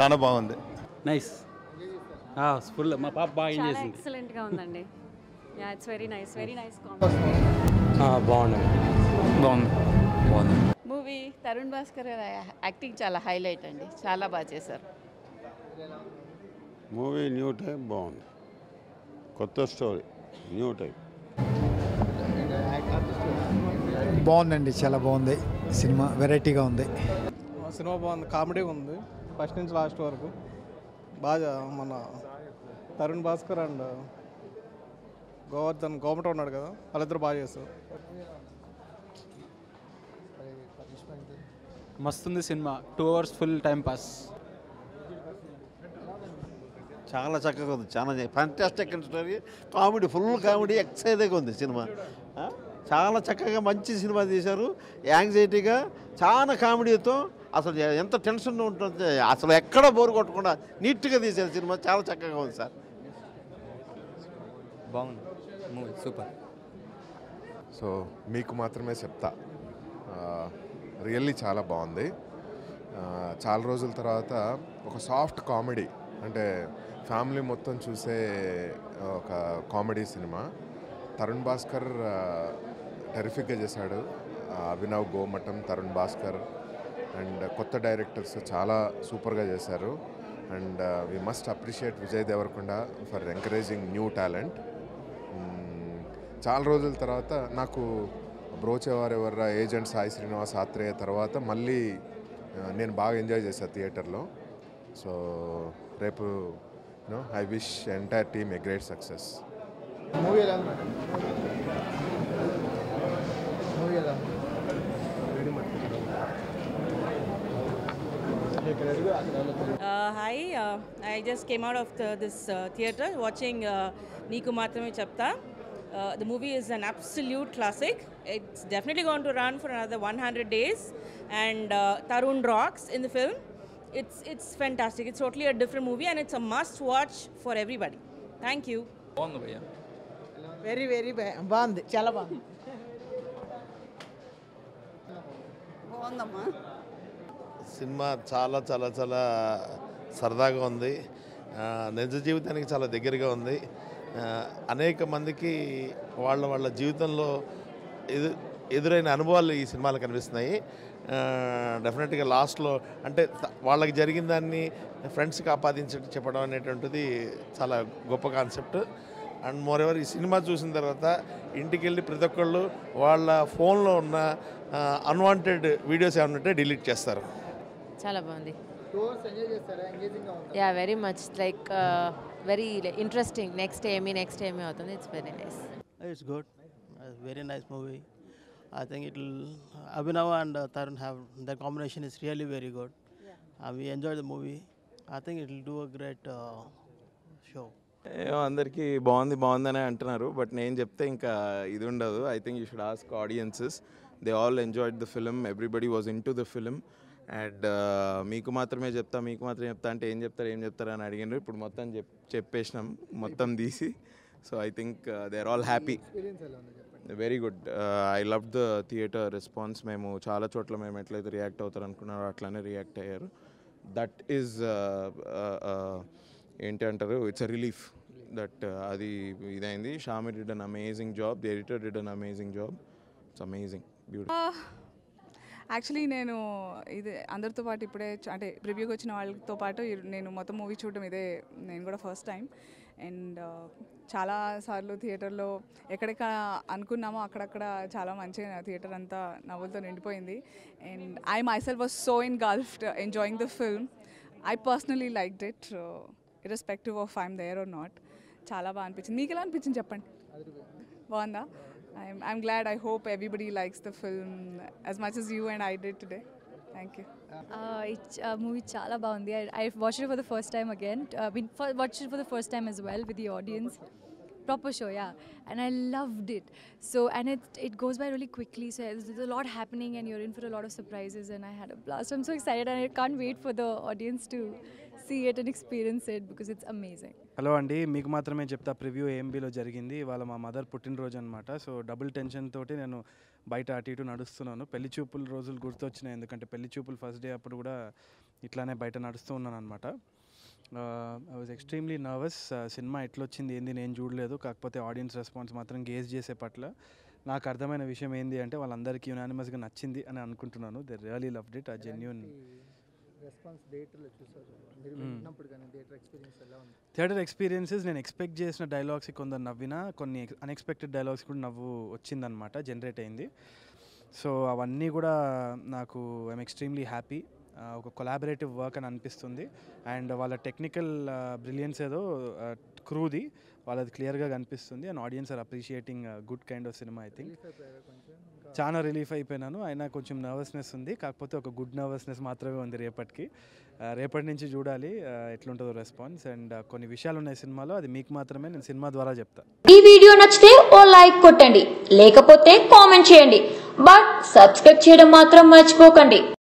చాలా బాగుంది nice full మా పాప బాగా ఎంజాయ్ చాలా చేసింది ఎక్సలెంట్గా ఉందండి yeah it's very nice very nice బాగున్నాయి బాగుంది బాగుంది మూవీ తరుణ్ భాస్కర్ గారి యాక్టింగ్ చాలా హైలైట్ అండి చాలా బాగా చేశారు మూవీ న్యూ టైప్ బాగుంది కొత్త స్టోరీ న్యూ టైప్ బాగుందండి చాలా బాగుంది సినిమా వెరైటీగా ఉంది సినిమా బాగుంది కామెడీ ఉంది ఫస్ట్ నుంచి లాస్ట్ వరకు బాగా మన తరుణ్ భాస్కర్ అండ్ గోవర్ధన్ గోమట ఉన్నాడు కదా వాళ్ళిద్దరు బాగా చేస్తారు మస్తుంది cinema two hours full time pass చాలా చక్కగా ఉంది చాలా fantastic story comedy full comedy ఎక్సైజ్గా ఉంది సినిమా ఆ? చాలా చక్కగా మంచి సినిమా తీశారు యాంగ్జైటీగా చాలా కామెడీతో అసలు ఎంత టెన్షన్ ఉంటుంది అసలు ఎక్కడ బోరు కొట్టకుండా నీట్గా తీశారు సినిమా చాలా చక్కగా ఉంది సార్ బాగుంది మూవీ సూపర్ సో మీకు మాత్రమే చెప్తా రియల్లీ చాలా బాగుంది ఆ, చాలా రోజుల తర్వాత ఒక సాఫ్ట్ కామెడీ అంటే ఫ్యామిలీ మొత్తం చూసే ఒక కామెడీ సినిమా తరుణ్ భాస్కర్ టెరిఫిక్గా చేశాడు ఆ, అభినవ్ గోమటం తరుణ్ భాస్కర్ అండ్ కొత్త డైరెక్టర్స్ చాలా సూపర్గా చేశారు and we must appreciate Vijay Deverakonda for encouraging new talent hmm. చాలా రోజుల తర్వాత నాకు బ్రోచేవారు ఎవర్రా ఏజెంట్ సాయి శ్రీనివాస్ ఆత్రేయ తర్వాత మళ్ళీ ఆ, నేను బాగా ఎంజాయ్ చేశాను థియేటర్లో సో రేపు no I wish entire team a great success movie ఎలా ఉంది మూవీ ఎలా ఉంది Uh, hi, uh, I just came out of the, this uh, theater watching uh, Niku Matrame Chapta. Uh, the movie is an absolute classic. It's definitely going to run for another 100 days, and uh, Tarun rocks in the film. It's it's fantastic. It's totally a different movie, and it's a must-watch for everybody. Thank you. బాగుంది భయ్యా very very బాగుంది చాలా బాగుంది బాగుందమ్మా cinema చాలా చాలా చాలా సరదాగా ఉంది ఆ, నిజ జీవితానికి చాలా దగ్గరగా ఉంది ఆ, అనేక మందికి వాళ్ళ వాళ్ళ జీవితంలో ఎదు ఎదురైన అనుభవాలు ఈ సినిమాలో కనిపిస్తున్నాయి డెఫినెట్గా లాస్ట్లో అంటే త- వాళ్ళకి జరిగిన దాన్ని ఫ్రెండ్స్కి ఆపాదించి చెప్పడం అనేటువంటిది చాలా గొప్ప కాన్సెప్ట్ అండ్ మోర్ ఎవర్ ఈ సినిమా చూసిన తర్వాత ఇంటికి వెళ్ళి ప్రతి ఒక్కళ్ళు వాళ్ళ ఫోన్లో ఉన్న అన్వాంటెడ్ వీడియోస్ ఏమైనా ఉంటే డిలీట్ చేస్తారు చాలా బాగుంది టూ అవర్స్ ఎంజాయ్ చేస్తారా ఎంగేజింగ్గా ఉంది yeah very much like very interesting next ఏమి నెక్స్ట్ ఏమి అవుతుంది it's very nice it's good very nice movie I think it Abhinav and Tarun have the combination is really very good we enjoy the movie I think it will do a great show ఏమో అందరికీ బాగుంది బాగుందనే అంటున్నారు but నేను చెప్తే ఇంకా ఇది ఉండదు I think you should ask audiences they all enjoyed the film everybody was in to the film and మీకు మాత్రమే చెప్తా మీకు మాత్రమే చెప్తా అంటే ఏం చెప్తారు ఏం చెప్తారు అని అడిగినారు ఇప్పుడు మొత్తం చెప్ చెప్పేసినాం మొత్తం తీసి so I think they are all happy experience ఎలా ఉంది చెప్పండి very good I love the theatre response మేము చాలా చోట్ల మేము ఎట్లయితే రియాక్ట్ అవుతారు అనుకున్నారో అట్లానే రియాక్ట్ అయ్యారు దట్ ఈజ్ ఏంటి అంటారు ఇట్స్ అ రిలీఫ్ దట్ అది ఇదైంది Shami did an amazing job the editor did an amazing job it's amazing beautiful actually నేను ఇది అందరితో పాటు ఇప్పుడే చ- అంటే రివ్యూకి వచ్చిన వాళ్ళతో పాటు ఈ- నేను మొత్తం మూవీ చూడడం ఇదే నేను కూడా ఫస్ట్ టైం అండ్ చాలా సార్లు థియేటర్లో ఎక్కడెక్కడ అనుకున్నామో అక్కడక్కడ చాలా మంచిగా థియేటర్ అంతా నవ్వులతో నిండిపోయింది and I myself was so engulfed enjoying the film I personally like it irrespective of I'm there are not చాలా బాగా అనిపించింది మీకు ఎలా అనిపించింది చెప్పండి బాగుందా I'm, I'm glad. I hope everybody likes the film as much as you and I did today. Thank you. Movie చాలా బాగుంది I watch it for the first time again watch it for the first time as well with the audience proper show yeah and i loved it so and it it goes by really quickly so there's, there's a lot happening and you're in for a lot of surprises and i had a blast i'm so excited and i can't wait for the audience to see it and experience it because it's amazing. Hello అండి మీకు మాత్రమే చెప్తా preview ఏఎంబీలో జరిగింది ఇవాళ మా mother పుట్టినరోజు అనమాట so double tension తోటి నేను బయట అటు ఇటు నడుస్తున్నాను పెళ్లి చూపుల రోజులు గుర్తొచ్చినాయి ఎందుకంటే పెళ్లి చూపులు ఫస్ట్ డే అప్పుడు కూడా ఇట్లానే బయట నడుస్తూ ఉన్నాను అనమాట I was extremely nervous cinema ఎట్లొచ్చింది ఏంది నేను చూడలేదు కాకపోతే ఆడియన్స్ రెస్పాన్స్ మాత్రం గేజ్ చేసే పట్ల నాకు అర్థమైన విషయం ఏంది అంటే వాళ్ళందరికీ యునానిమస్గా నచ్చింది అని అనుకుంటున్నాను they really loved it a genuine response థియేటర్లో చూసారు మీరు విన్నప్పుడు కానీ థియేటర్ ఎక్స్పీరియన్స్ ఎలా ఉంది థియేటర్ ఎక్స్పీరియన్సెస్ నేను ఎక్స్పెక్ట్ చేసిన డైలాగ్స్ కొందరు నవ్వినా కొన్ని అన్ఎక్స్పెక్టెడ్ డైలాగ్స్ కూడా నవ్వు వచ్చిందనమాట జనరేట్ అయింది సో అవన్నీ కూడా నాకు ఐఎమ్ ఎక్స్ట్రీమ్లీ హ్యాపీ ఒక కొలాబరేటివ్ వర్క్ అని అనిపిస్తుంది అండ్ వాళ్ళ టెక్నికల్ బ్రిలియన్స్ ఏదో క్రూది వాళ్ళది క్లియర్గా కనిపిస్తుంది and audience are appreciating good kind of cinema I think చాలా రిలీఫ్ అయిపోయినాను అయినా కొంచెం నర్వస్నెస్ ఉంది కాకపోతే ఒక గుడ్ నర్వస్నెస్ మాత్రమే ఉంది రేపటికి ఆ, రేపటి నుంచి చూడాలి ఆ, ఎట్లుంటుందో రెస్పాన్స్ అండ్ కొన్ని విషయాలు ఉన్నాయి సినిమాలో అది మీకు మాత్రమే నేను సినిమా ద్వారా చెప్తా ఈ వీడియో నచ్చితే ఓ లైక్ కొట్టండి లేకపోతే కామెంట్ చేయండి బట్ సబ్స్క్రైబ్ చేయడం మాత్రం మర్చిపోకండి